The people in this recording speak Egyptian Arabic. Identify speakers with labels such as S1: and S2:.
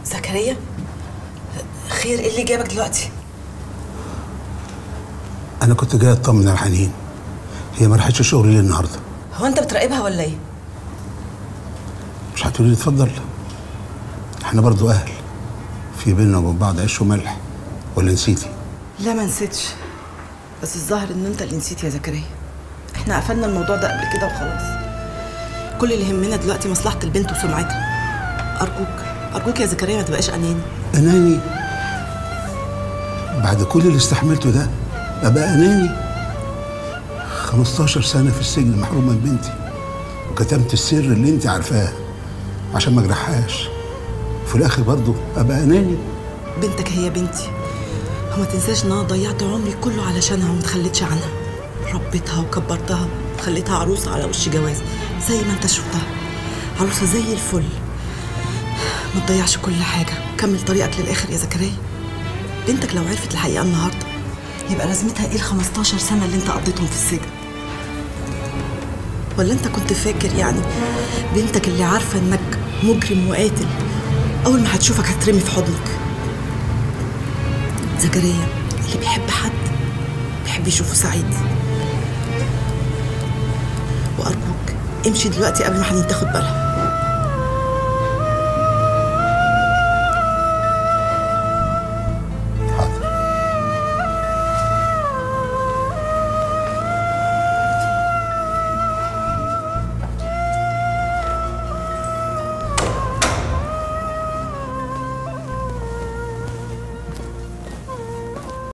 S1: زكريا خير ايه اللي جابك دلوقتي
S2: انا كنت جاي اطمن على حنين هي ما راحتش الشغل ليه النهارده
S1: هو انت بتراقبها ولا ايه
S2: مش هتقولي لي اتفضل احنا برضو اهل في بيننا وبين بعض عيش وملح ولا نسيتي
S1: لا ما نسيتش بس الظاهر ان انت اللي نسيت يا زكريا احنا قفلنا الموضوع ده قبل كده وخلاص كل اللي يهمنا دلوقتي مصلحه البنت وسمعتها ارجوك ارجوك يا زكريا ما تبقاش اناني
S2: اناني بعد كل اللي استحملته ده ابقى اناني 15 سنه في السجن محروم من بنتي وكتمت السر اللي انت عارفاه عشان ما اجرحهاش وفي الاخر برضه ابقى اناني
S1: بنتك هي بنتي وما تنساش ان انا ضيعت عمري كله علشانها وما تخليتش عنها ربيتها وكبرتها وخليتها عروسه على وش جواز زي ما انت شفتها عروسه زي الفل ما تضيعش كل حاجه كمل طريقك للاخر يا زكريا بنتك لو عرفت الحقيقه النهارده يبقى لازمتها ايه ال 15 سنه اللي انت قضيتهم في السجن ولا انت كنت فاكر يعني بنتك اللي عارفه انك مجرم وقاتل اول ما هتشوفك هترمي في حضنك زكريا اللي بيحب حد بيحب يشوفه سعيد وارجوك امشي دلوقتي قبل ما حنين تاخد بالها